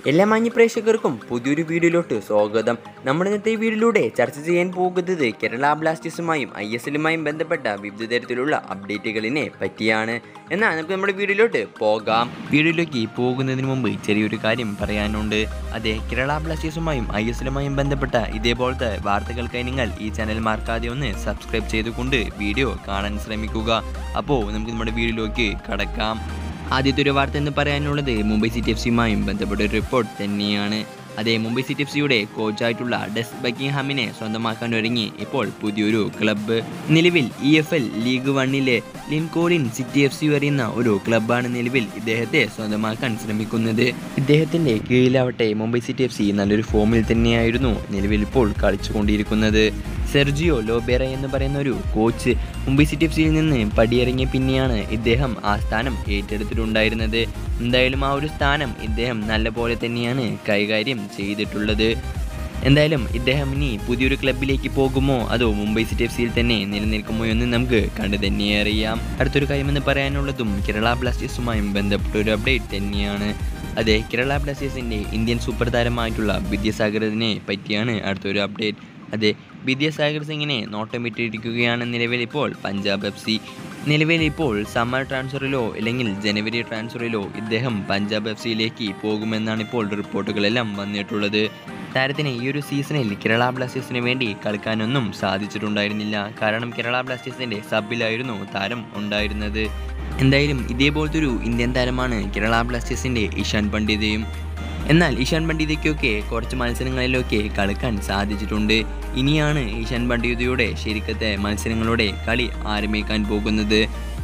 എല്ലാ മാന്യ പ്രേക്ഷകർക്കും പുതിയൊരു വീഡിയോയിലോട്ട് സ്വാഗതം നമ്മൾ ഇന്നത്തെ ഈ വീഡിയോയിലൂടെ ചർച്ച ചെയ്യാൻ പോകുന്നത് കേരള ബ്ലാസ്റ്റേഴ്സുമായും ഐ എസ് എല്ലുമായും ബന്ധപ്പെട്ട വിവിധ തരത്തിലുള്ള അപ്ഡേറ്റുകളിനെ പറ്റിയാണ് എന്നാൽ നമുക്ക് നമ്മുടെ വീഡിയോയിലോട്ട് പോകാം വീഡിയോയിലേക്ക് പോകുന്നതിന് മുമ്പ് ചെറിയൊരു കാര്യം പറയാനുണ്ട് അതെ കേരള ബ്ലാസ്റ്റേഴ്സുമായും ഐ എസ് എല്ലുമായും ബന്ധപ്പെട്ട ഇതേപോലത്തെ വാർത്തകൾക്കായി നിങ്ങൾ ഈ ചാനൽ മറക്കാതെ ഒന്ന് സബ്സ്ക്രൈബ് ചെയ്തുകൊണ്ട് വീഡിയോ കാണാൻ ശ്രമിക്കുക അപ്പോൾ നമുക്ക് നമ്മുടെ വീഡിയോയിലേക്ക് കടക്കാം ആദ്യത്തെ ഒരു വാർത്ത എന്ന് പറയാനുള്ളത് മുംബൈ സിറ്റി എഫ് സിയുമായും ബന്ധപ്പെട്ട ഒരു റിപ്പോർട്ട് തന്നെയാണ് അതെ മുംബൈ സിറ്റി എഫ് സിയുടെ കോച്ചായിട്ടുള്ള ഡെസ് ബക്കിംഗ്ഹാമിനെ സ്വന്തമാക്കാൻ ഒരുങ്ങി ഇപ്പോൾ പുതിയൊരു ക്ലബ്ബ് നിലവിൽ ഇ എഫ് എൽ ലീഗ് വണ്ണിലെ ലിൻകോളിൻ സിറ്റി എഫ് സി പറയുന്ന ഒരു ക്ലബ്ബാണ് നിലവിൽ ഇദ്ദേഹത്തെ സ്വന്തമാക്കാൻ ശ്രമിക്കുന്നത് ഇദ്ദേഹത്തിൻ്റെ കീഴിലാവട്ടെ മുംബൈ സിറ്റി എഫ് സി നല്ലൊരു ഫോമിൽ തന്നെയായിരുന്നു നിലവിൽ ഇപ്പോൾ കളിച്ചുകൊണ്ടിരിക്കുന്നത് സെർജിയോ ലോബേറ എന്ന് പറയുന്ന ഒരു കോച്ച് മുംബൈ സിറ്റി എഫ് സിയിൽ നിന്ന് പടിയിറങ്ങിയ പിന്നെയാണ് ഇദ്ദേഹം ആ സ്ഥാനം ഏറ്റെടുത്തിട്ടുണ്ടായിരുന്നത് എന്തായാലും ആ ഒരു സ്ഥാനം ഇദ്ദേഹം നല്ല പോലെ തന്നെയാണ് കൈകാര്യം ചെയ്തിട്ടുള്ളത് എന്തായാലും ഇദ്ദേഹം ഇനി പുതിയൊരു ക്ലബിലേക്ക് പോകുമോ അതോ മുംബൈ സിറ്റി എഫ് സിയിൽ തന്നെ നിലനിൽക്കുമോ എന്ന് നമുക്ക് കണ്ടു തന്നെ അറിയാം അടുത്തൊരു കാര്യമെന്ന് പറയാനുള്ളതും കേരള ബ്ലാസ്റ്റേഴ്സുമായും ബന്ധപ്പെട്ട ഒരു അപ്ഡേറ്റ് തന്നെയാണ് അതെ കേരള ബ്ലാസ്റ്റേഴ്സിൻ്റെ ഇന്ത്യൻ സൂപ്പർ താരമായിട്ടുള്ള വിദ്യാസാഗറിനെ പറ്റിയാണ് അടുത്തൊരു അപ്ഡേറ്റ് അതെ വിദ്യാസാഗർ സിംഗിനെ നോട്ടമിട്ടിരിക്കുകയാണ് നിലവിൽ ഇപ്പോൾ പഞ്ചാബ് എഫ് സി നിലവിൽ ഇപ്പോൾ സമ്മർ ട്രാൻസ്ഫറിലോ അല്ലെങ്കിൽ ജനുവരി ട്രാൻസ്ഫറിലോ ഇദ്ദേഹം പഞ്ചാബ് എഫ് സിയിലേക്ക് പോകുമെന്നാണ് ഇപ്പോൾ റിപ്പോർട്ടുകളെല്ലാം വന്നിട്ടുള്ളത് താരത്തിന് ഈ ഒരു സീസണിൽ കേരള ബ്ലാസ്റ്റേഴ്സിന് വേണ്ടി കളിക്കാനൊന്നും സാധിച്ചിട്ടുണ്ടായിരുന്നില്ല കാരണം കേരള ബ്ലാസ്റ്റേഴ്സിൻ്റെ സബിലായിരുന്നു താരം ഉണ്ടായിരുന്നത് എന്തായാലും ഇതേപോലത്തെ ഒരു ഇന്ത്യൻ താരമാണ് കേരള ബ്ലാസ്റ്റേഴ്സിൻ്റെ ഇഷാൻ പണ്ഡിതയും എന്നാൽ ഇഷാൻ പണ്ഡിതയ്ക്കൊക്കെ കുറച്ച് മത്സരങ്ങളിലൊക്കെ കളിക്കാൻ സാധിച്ചിട്ടുണ്ട് ഇനിയാണ് ഇഷാൻ പണ്ഡിതയുടെ ശരിക്കത്തെ മത്സരങ്ങളുടെ കളി ആരംഭിക്കാൻ പോകുന്നത്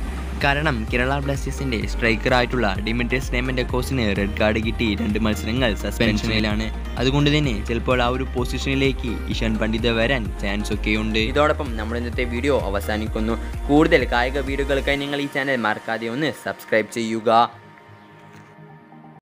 കാരണം കേരള ബ്ലാസ്റ്റേഴ്സിന്റെ സ്ട്രൈക്കറായിട്ടുള്ള ഡിമിട്രിയസ് നേമന്റെ കോസിന് റെഡ് കാർഡ് കിട്ടി രണ്ട് മത്സരങ്ങൾ സസ്പെൻഷനിലാണ് അതുകൊണ്ട് തന്നെ ചിലപ്പോൾ ആ ഒരു പൊസിഷനിലേക്ക് ഇഷാൻ പണ്ഡിത വരാൻ ചാൻസ് ഒക്കെയുണ്ട് ഇതോടൊപ്പം നമ്മൾ ഇന്നത്തെ വീഡിയോ അവസാനിക്കുന്നു കൂടുതൽ കായിക വീഡിയോകൾക്കായി നിങ്ങൾ ഈ ചാനൽ മറക്കാതെ ഒന്ന് സബ്സ്ക്രൈബ് ചെയ്യുക